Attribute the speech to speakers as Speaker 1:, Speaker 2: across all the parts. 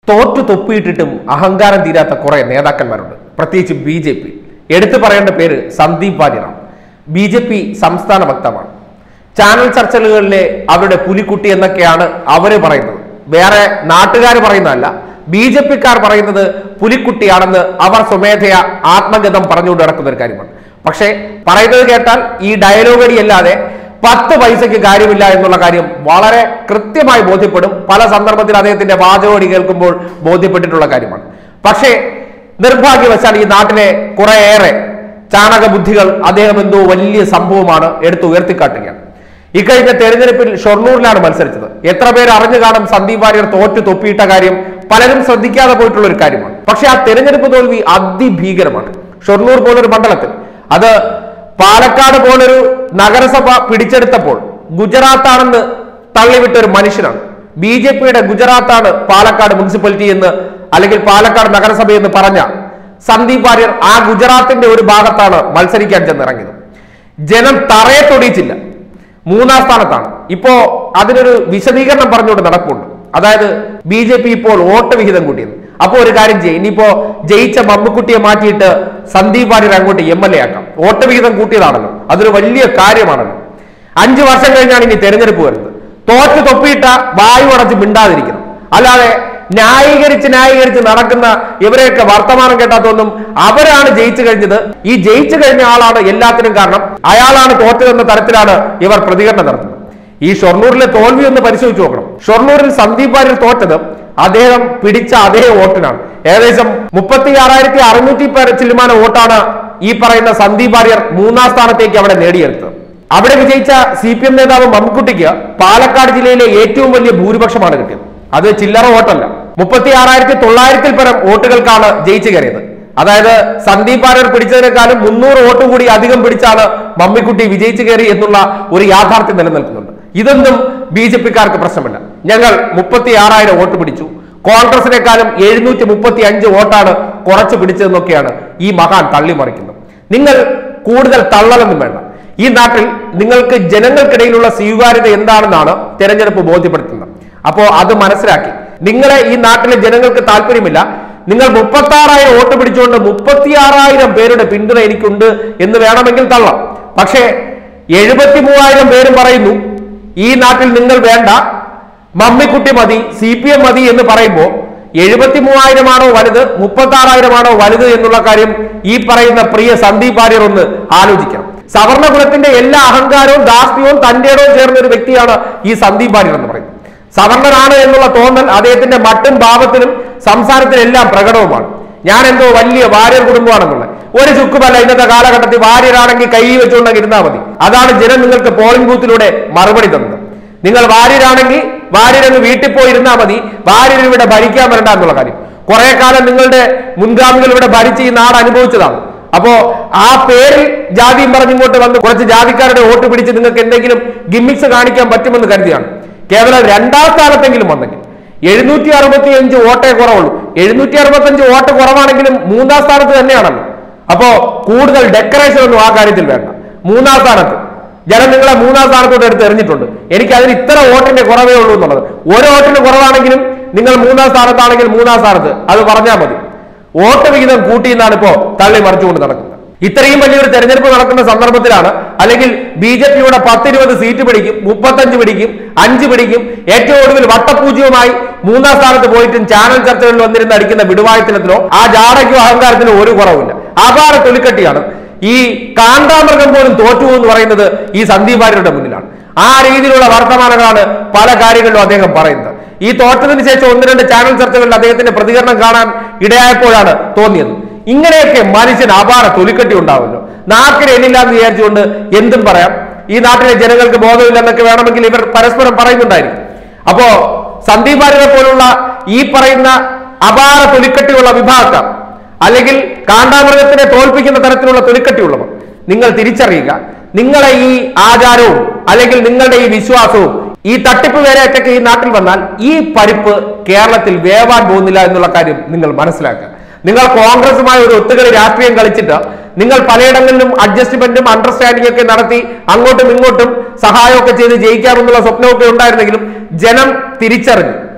Speaker 1: തോറ്റു തൊപ്പിയിട്ടിട്ടും അഹങ്കാരം തീരാത്ത കുറെ നേതാക്കന്മാരുണ്ട് പ്രത്യേകിച്ച് ബി ജെ പി എടുത്തു പറയേണ്ട പേര് സന്ദീപ് വാര്യറാണ് ബി ജെ പി സംസ്ഥാന വക്താവാണ് ചാനൽ ചർച്ചകളിലെ അവരുടെ പുലിക്കുട്ടി എന്നൊക്കെയാണ് അവര് പറയുന്നത് വേറെ നാട്ടുകാർ പറയുന്നതല്ല ബി ജെ പിക്കാർ പറയുന്നത് പുലിക്കുട്ടിയാണെന്ന് അവർ സ്വമേധയ ആത്മഗതം പറഞ്ഞുകൊണ്ട് നടക്കുന്ന ഒരു കാര്യമാണ് പക്ഷേ പറയുന്നത് കേട്ടാൽ ഈ ഡയലോഗ് അടിയല്ലാതെ പത്ത് പൈസയ്ക്ക് കാര്യമില്ല എന്നുള്ള കാര്യം വളരെ കൃത്യമായി ബോധ്യപ്പെടും പല സന്ദർഭത്തിൽ അദ്ദേഹത്തിന്റെ വാചകോടി കേൾക്കുമ്പോൾ ബോധ്യപ്പെട്ടിട്ടുള്ള കാര്യമാണ് പക്ഷേ നിർഭാഗ്യവശാൽ ഈ നാട്ടിലെ കുറേയേറെ ചാണക ബുദ്ധികൾ അദ്ദേഹം എന്തോ വലിയ സംഭവമാണ് എടുത്ത് ഉയർത്തിക്കാട്ടുകയാണ് ഇക്കഴിഞ്ഞ തെരഞ്ഞെടുപ്പിൽ ഷൊർണൂരിലാണ് മത്സരിച്ചത് എത്ര പേര് അറിഞ്ഞു കാണും സന്ദീപ് വാര്യർ തോറ്റു തൊപ്പിയിട്ട കാര്യം പലരും ശ്രദ്ധിക്കാതെ പോയിട്ടുള്ള ഒരു കാര്യമാണ് പക്ഷെ ആ തെരഞ്ഞെടുപ്പ് തോൽവി അതിഭീകരമാണ് ഷൊർണൂർ പോലൊരു മണ്ഡലത്തിൽ അത് പാലക്കാട് പോലൊരു നഗരസഭ പിടിച്ചെടുത്തപ്പോൾ ഗുജറാത്താണെന്ന് തള്ളിവിട്ട ഒരു മനുഷ്യനാണ് ബി ജെ പിയുടെ ഗുജറാത്താണ് പാലക്കാട് മുനിസിപ്പാലിറ്റി എന്ന് അല്ലെങ്കിൽ പാലക്കാട് നഗരസഭ എന്ന് പറഞ്ഞ സന്ദീപ് വാര്യർ ആ ഗുജറാത്തിന്റെ ഒരു ഭാഗത്താണ് മത്സരിക്കാൻ ചെന്നിറങ്ങിയത് ജനം തറയെ തൊടിയിച്ചില്ല മൂന്നാം സ്ഥാനത്താണ് ഇപ്പോ അതിനൊരു വിശദീകരണം പറഞ്ഞുകൊണ്ട് നടപ്പുണ്ട് അതായത് ബി ജെ പി ഇപ്പോൾ വോട്ട് വിഹിതം കൂട്ടിയത് അപ്പോ ഒരു കാര്യം ചെയ്യും ഇനിയിപ്പോ ജയിച്ച മമ്മുക്കുട്ടിയെ മാറ്റിയിട്ട് സന്ദീപ് വാര്യർ അങ്ങോട്ട് എം എൽ എ ആക്കാം വോട്ട് വിഹിതം കൂട്ടിയതാണല്ലോ അതൊരു വലിയ കാര്യമാണല്ലോ അഞ്ചു വർഷം കഴിഞ്ഞാണ് ഇനി തെരഞ്ഞെടുപ്പ് വരുന്നത് തോറ്റ് തൊപ്പിയിട്ട വായു അടച്ച് മിണ്ടാതിരിക്കണം അല്ലാതെ ന്യായീകരിച്ച് ന്യായീകരിച്ച് നടക്കുന്ന ഇവരെയൊക്കെ വർത്തമാനം കേട്ടാത്തൊന്നും അവരാണ് ജയിച്ചു കഴിഞ്ഞത് ഈ ജയിച്ചു കഴിഞ്ഞ ആളാണ് എല്ലാത്തിനും കാരണം അയാളാണ് തോറ്റതെന്ന തരത്തിലാണ് ഇവർ പ്രതികരണം നടത്തുന്നത് ഈ ഷൊർണൂരിലെ തോൽവി ഒന്ന് പരിശോധിച്ച് നോക്കണം ഷൊർണൂരിൽ സന്ദീപ് വാര്യർ തോറ്റത് അദ്ദേഹം പിടിച്ച അതേ വോട്ടിനാണ് ഏകദേശം മുപ്പത്തി ആറായിരത്തി അറുന്നൂറ്റി ചില്ലുമാന വോട്ടാണ് ഈ പറയുന്ന സന്ദീപ് വാര്യർ മൂന്നാം സ്ഥാനത്തേക്ക് അവിടെ നേടിയെടുത്തത് അവിടെ വിജയിച്ച സി പി എം നേതാവ് മമ്മക്കുട്ടിക്ക് പാലക്കാട് ജില്ലയിലെ ഏറ്റവും വലിയ ഭൂരിപക്ഷമാണ് കിട്ടിയത് അത് ചില്ലറ വോട്ടല്ല മുപ്പത്തി ആറായിരത്തി തൊള്ളായിരത്തിൽ പരം വോട്ടുകൾക്കാണ് ജയിച്ചു കയറിയത് അതായത് സന്ദീപ് വാര്യർ പിടിച്ചതിനേക്കാളും മുന്നൂറ് വോട്ട് കൂടി അധികം പിടിച്ചാണ് മമ്മിക്കുട്ടി വിജയിച്ചു കയറി എന്നുള്ള ഒരു യാഥാർത്ഥ്യം നിലനിൽക്കുന്നുണ്ട് ഇതൊന്നും ബി ജെ പിക്കാർക്ക് പ്രശ്നമല്ല ഞങ്ങൾ മുപ്പത്തി ആറായിരം വോട്ട് പിടിച്ചു കോൺഗ്രസിനേക്കാളും എഴുന്നൂറ്റി മുപ്പത്തി അഞ്ച് വോട്ടാണ് കുറച്ച് പിടിച്ചതെന്നൊക്കെയാണ് ഈ മഹാൻ തള്ളിമറിക്കുന്നത് നിങ്ങൾ കൂടുതൽ തള്ളലൊന്നും വേണ്ട ഈ നാട്ടിൽ നിങ്ങൾക്ക് ജനങ്ങൾക്കിടയിലുള്ള സ്വീകാര്യത എന്താണെന്നാണ് തെരഞ്ഞെടുപ്പ് ബോധ്യപ്പെടുത്തുന്നത് അപ്പോ അത് മനസ്സിലാക്കി നിങ്ങളെ ഈ നാട്ടിലെ ജനങ്ങൾക്ക് താല്പര്യമില്ല നിങ്ങൾ മുപ്പത്തി ആറായിരം വോട്ട് പിടിച്ചുകൊണ്ട് മുപ്പത്തി ആറായിരം പേരുടെ പിന്തുണ എനിക്കുണ്ട് എന്ന് വേണമെങ്കിൽ തള്ളാം പക്ഷേ എഴുപത്തി മൂവായിരം പേരും പറയുന്നു ഈ നാട്ടിൽ നിങ്ങൾ വേണ്ട മമ്മിക്കുട്ടി മതി സി പി എം മതി എന്ന് പറയുമ്പോൾ എഴുപത്തി മൂവായിരമാണോ വലുത് മുപ്പത്തി ആറായിരമാണോ വലുത് എന്നുള്ള കാര്യം ഈ പറയുന്ന പ്രിയ സന്ദീപ് വാര്യർ ഒന്ന് ആലോചിക്കണം സവർണകുലത്തിന്റെ എല്ലാ അഹങ്കാരവും ദാസ്യവും തന്റെ ഇടവും ചേർന്ന ഒരു വ്യക്തിയാണ് ഈ സന്ദീപ് വാര്യർ എന്ന് പറയുന്നത് സവർണനാണ് എന്നുള്ള തോന്നൽ അദ്ദേഹത്തിന്റെ മട്ടും ഭാവത്തിലും സംസാരത്തിലും എല്ലാം പ്രകടവുമാണ് ഞാൻ എന്തോ വലിയ വാര്യർ കുടുംബമാണെന്നുള്ളത് ഒരു ചുക്കുമല്ല ഇന്നത്തെ കാലഘട്ടത്തിൽ വാര്യരാണെങ്കിൽ കൈ വെച്ചുകൊണ്ടങ്ങ് ഇരുന്നാൽ മതി അതാണ് ജനം നിങ്ങൾക്ക് പോളിംഗ് ബൂത്തിലൂടെ മറുപടി തന്നത് നിങ്ങൾ വാര്യരാണെങ്കിൽ വാര്യരങ്ങ് വീട്ടിൽ പോയി ഇരുന്നാൽ മതി വാര്യർ ഇവിടെ ഭരിക്കാൻ വരണ്ട എന്നുള്ള കാര്യം കുറെ കാലം നിങ്ങളുടെ മുൻഗാമികൾ ഇവിടെ ഭരിച്ച് ഈ നാട് അനുഭവിച്ചതാണ് അപ്പോ ആ പേരിൽ ജാതിയും പറഞ്ഞിങ്ങോട്ട് വന്ന് കുറച്ച് ജാതിക്കാരുടെ വോട്ട് പിടിച്ച് നിങ്ങൾക്ക് എന്തെങ്കിലും ഗിമ്മിക്സ് കാണിക്കാൻ പറ്റുമെന്ന് കരുതിയാണ് കേവലം രണ്ടാം സ്ഥാനത്തെങ്കിലും വന്നെങ്കിൽ എഴുന്നൂറ്റി അറുപത്തി അഞ്ച് വോട്ടേ കുറവുള്ളൂ എഴുന്നൂറ്റി അറുപത്തി അഞ്ച് വോട്ട് കുറവാണെങ്കിലും മൂന്നാം സ്ഥാനത്ത് തന്നെയാണല്ലോ അപ്പോ കൂടുതൽ ഡെക്കറേഷൻ ഒന്നും ആ കാര്യത്തിൽ വേണ്ട മൂന്നാം സ്ഥാനത്ത് ജനം നിങ്ങളെ മൂന്നാം സ്ഥാനത്തോട്ട് എടുത്ത് എറിഞ്ഞിട്ടുണ്ട് എനിക്ക് അതിന് ഇത്ര വോട്ടിന്റെ കുറവേ ഉള്ളൂ എന്നുള്ളത് ഒരു വോട്ടിന് കുറവാണെങ്കിലും നിങ്ങൾ മൂന്നാം സ്ഥാനത്താണെങ്കിൽ മൂന്നാം സ്ഥാനത്ത് അത് പറഞ്ഞാൽ മതി വോട്ട് വിഹിതം കൂട്ടി എന്നാണ് ഇപ്പോ തള്ളി മറിച്ചുകൊണ്ട് നടക്കുന്നത് ഇത്രയും വലിയൊരു തെരഞ്ഞെടുപ്പ് നടക്കുന്ന സന്ദർഭത്തിലാണ് അല്ലെങ്കിൽ ബി ജെ പിയുടെ പത്തിരുപത് സീറ്റ് പിടിക്കും മുപ്പത്തഞ്ച് പിടിക്കും അഞ്ച് പിടിക്കും ഏറ്റവും ഒടുവിൽ വട്ടപൂജ്യവുമായി മൂന്നാം സ്ഥാനത്ത് പോയിട്ടും ചാനൽ ചർച്ചകളിൽ വന്നിരുന്ന് അടിക്കുന്ന വിടുവായത്തിനത്തിനോ ആ ജാടയ്ക്കോ അഹങ്കാരത്തിനോ ഒരു കുറവില്ല അപാര തൊലിക്കട്ടിയാണ് ഈ കാണ്ടാമൃഗം പോലും തോറ്റു എന്ന് പറയുന്നത് ഈ സന്ദീപ് വാര്യരുടെ മുന്നിലാണ് ആ രീതിയിലുള്ള വർത്തമാനങ്ങളാണ് പല കാര്യങ്ങളിലും അദ്ദേഹം പറയുന്നത് ഈ തോറ്റതിന് ശേഷം ഒന്ന് രണ്ട് ചാനൽ ചർച്ചകളിൽ അദ്ദേഹത്തിന്റെ പ്രതികരണം കാണാൻ ഇടയായപ്പോഴാണ് തോന്നിയത് ഇങ്ങനെയൊക്കെ മനുഷ്യന് അപാര തൊലിക്കട്ടി ഉണ്ടാവുമല്ലോ നാക്കിന് എണ്ണില്ല എന്ന് വിചാരിച്ചുകൊണ്ട് എന്തും പറയാം ഈ നാട്ടിലെ ജനങ്ങൾക്ക് ബോധമില്ലെന്നൊക്കെ വേണമെങ്കിൽ ഇവർ പരസ്പരം പറയുന്നുണ്ടായിരിക്കും അപ്പോ സന്ദീപ് വാര്യരെ പോലുള്ള ഈ പറയുന്ന അപാര തൊലിക്കട്ടിയുള്ള വിഭാഗക്കാർ അല്ലെങ്കിൽ കാണ്ടാമൃഗത്തിനെ തോൽപ്പിക്കുന്ന തരത്തിലുള്ള തൊലിക്കട്ടിയുള്ളവർ നിങ്ങൾ തിരിച്ചറിയുക നിങ്ങളെ ഈ ആചാരവും അല്ലെങ്കിൽ നിങ്ങളുടെ ഈ വിശ്വാസവും ഈ തട്ടിപ്പ് വേലയൊക്കെ ഈ നാട്ടിൽ വന്നാൽ ഈ പരിപ്പ് കേരളത്തിൽ വേവാൻ പോകുന്നില്ല എന്നുള്ള കാര്യം നിങ്ങൾ മനസ്സിലാക്കുക നിങ്ങൾ കോൺഗ്രസുമായി ഒരു ഒത്തുകളി രാഷ്ട്രീയം കളിച്ചിട്ട് നിങ്ങൾ പലയിടങ്ങളിലും അഡ്ജസ്റ്റ്മെന്റും അണ്ടർസ്റ്റാൻഡിംഗ് ഒക്കെ നടത്തി അങ്ങോട്ടും ഇങ്ങോട്ടും സഹായമൊക്കെ ചെയ്ത് ജയിക്കാമെന്നുള്ള സ്വപ്നമൊക്കെ ഉണ്ടായിരുന്നെങ്കിലും ജനം തിരിച്ചറിഞ്ഞു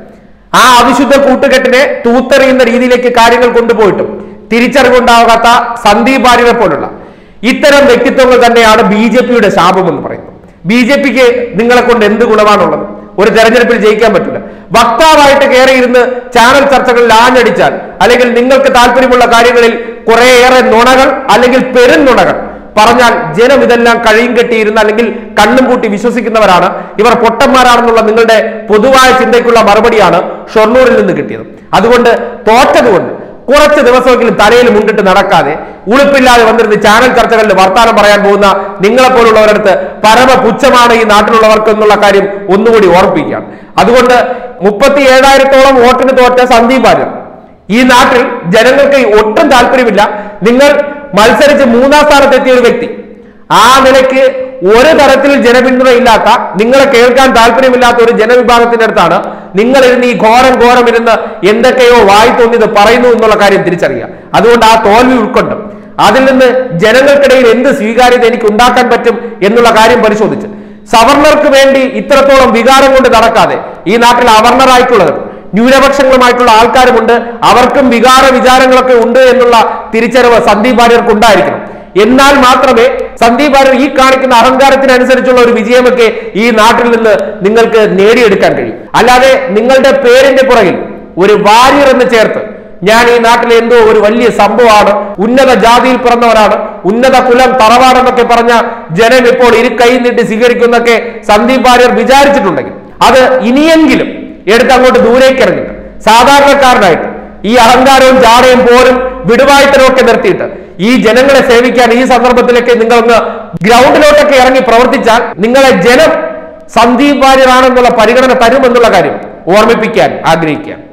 Speaker 1: ആ അവിശുദ്ധ കൂട്ടുകെട്ടിനെ തൂത്തെറിയുന്ന രീതിയിലേക്ക് കാര്യങ്ങൾ കൊണ്ടുപോയിട്ടും തിരിച്ചറിവുണ്ടാകാത്ത സന്ദീപ് വാര്യരെ പോലുള്ള ഇത്തരം വ്യക്തിത്വങ്ങൾ തന്നെയാണ് ബി ജെ പിയുടെ ശാപം എന്ന് പറയുന്നത് ബി ജെ പിക്ക് നിങ്ങളെ കൊണ്ട് എന്ത് ഗുണമാണുള്ളത് ഒരു തെരഞ്ഞെടുപ്പിൽ ജയിക്കാൻ പറ്റില്ല വക്താവായിട്ട് കയറിയിരുന്ന് ചാനൽ ചർച്ചകളിൽ ആഞ്ഞടിച്ചാൽ അല്ലെങ്കിൽ നിങ്ങൾക്ക് താല്പര്യമുള്ള കാര്യങ്ങളിൽ കുറേയേറെ നുണകൾ അല്ലെങ്കിൽ പെരുന്നുണകൾ പറഞ്ഞാൽ ജനം ഇതെല്ലാം കഴിയും കെട്ടിയിരുന്ന അല്ലെങ്കിൽ കണ്ണും പൂട്ടി വിശ്വസിക്കുന്നവരാണ് ഇവർ പൊട്ടന്മാരാണെന്നുള്ള നിങ്ങളുടെ പൊതുവായ ചിന്തയ്ക്കുള്ള മറുപടിയാണ് ഷൊർണൂരിൽ നിന്ന് കിട്ടിയത് അതുകൊണ്ട് തോറ്റതുകൊണ്ട് കുറച്ച് ദിവസമെങ്കിലും തലയിൽ മുണ്ടിട്ട് നടക്കാതെ ഉളുപ്പില്ലാതെ വന്നിരുന്ന് ചാനൽ ചർച്ചകളിൽ വർത്താനം പറയാൻ പോകുന്ന നിങ്ങളെ പോലുള്ളവരടുത്ത് പരമ പുച്ഛമാണ് ഈ നാട്ടിലുള്ളവർക്ക് എന്നുള്ള കാര്യം ഒന്നുകൂടി ഓർപ്പിക്കുകയാണ് അതുകൊണ്ട് മുപ്പത്തി ഏഴായിരത്തോളം വോട്ടിന് തോറ്റ സന്ദീപ് വാര്യർ ഈ നാട്ടിൽ ജനങ്ങൾക്ക് ഒട്ടും താല്പര്യമില്ല നിങ്ങൾ മത്സരിച്ച് മൂന്നാം സ്ഥാനത്തെത്തിയ ഒരു വ്യക്തി ആ നിലയ്ക്ക് ഒരു തരത്തിൽ ജനപിന്തുണ ഇല്ലാത്ത നിങ്ങളെ കേൾക്കാൻ താല്പര്യമില്ലാത്ത ഒരു ജനവിഭാഗത്തിന്റെ അടുത്താണ് നിങ്ങൾ ഇരുന്ന് ഈ ഘോരം ഘോരം ഇരുന്ന് എന്തൊക്കെയോ വായി തോന്നിയത് പറയുന്നു എന്നുള്ള കാര്യം തിരിച്ചറിയുക അതുകൊണ്ട് ആ തോൽവി ഉൾക്കൊണ്ട് അതിൽ നിന്ന് ജനങ്ങൾക്കിടയിൽ എന്ത് സ്വീകാര്യത എനിക്ക് ഉണ്ടാക്കാൻ പറ്റും എന്നുള്ള കാര്യം പരിശോധിച്ച് സവർണർക്ക് വേണ്ടി ഇത്രത്തോളം വികാരം കൊണ്ട് നടക്കാതെ ഈ നാട്ടിൽ അവർണരായിട്ടുള്ളത് ന്യൂനപക്ഷങ്ങളുമായിട്ടുള്ള ആൾക്കാരുമുണ്ട് അവർക്കും വികാര വിചാരങ്ങളൊക്കെ ഉണ്ട് എന്നുള്ള തിരിച്ചറിവ് സന്ദീപ് വാര്യർക്ക് ഉണ്ടായിരിക്കണം എന്നാൽ മാത്രമേ സന്ദീപ് വാര്യർ ഈ കാണിക്കുന്ന അഹങ്കാരത്തിനനുസരിച്ചുള്ള ഒരു വിജയമൊക്കെ ഈ നാട്ടിൽ നിന്ന് നിങ്ങൾക്ക് നേടിയെടുക്കാൻ കഴിയും അല്ലാതെ നിങ്ങളുടെ പേരിന്റെ പുറകിൽ ഒരു വാര്യർ എന്ന് ചേർത്ത് ഞാൻ ഈ നാട്ടിലെ എന്തോ ഒരു വലിയ സംഭവമാണ് ഉന്നത ജാതിയിൽ പിറന്നവരാണ് ഉന്നത കുലം തറവാടെന്നൊക്കെ പറഞ്ഞ ജനം ഇപ്പോൾ ഇരു കൈ നീട്ടി സ്വീകരിക്കുന്നൊക്കെ സന്ദീപ് വാര്യർ വിചാരിച്ചിട്ടുണ്ടെങ്കിൽ അത് ഇനിയെങ്കിലും എടുത്ത് അങ്ങോട്ട് ദൂരേക്ക് ഇറങ്ങിട്ട് സാധാരണക്കാരനായിട്ട് ഈ അഹങ്കാരവും ജാടയും പോരും വിടുവായ്ത്തരവും ഒക്കെ നിർത്തിയിട്ട് ഈ ജനങ്ങളെ സേവിക്കാൻ ഈ സന്ദർഭത്തിലൊക്കെ നിങ്ങളൊന്ന് ഗ്രൗണ്ടിലോട്ടൊക്കെ ഇറങ്ങി പ്രവർത്തിച്ചാൽ നിങ്ങളെ ജനം സന്ദീപ് വാര്യരാണെന്നുള്ള പരിഗണന തരുമെന്നുള്ള കാര്യം ഓർമ്മിപ്പിക്കാൻ ആഗ്രഹിക്കുക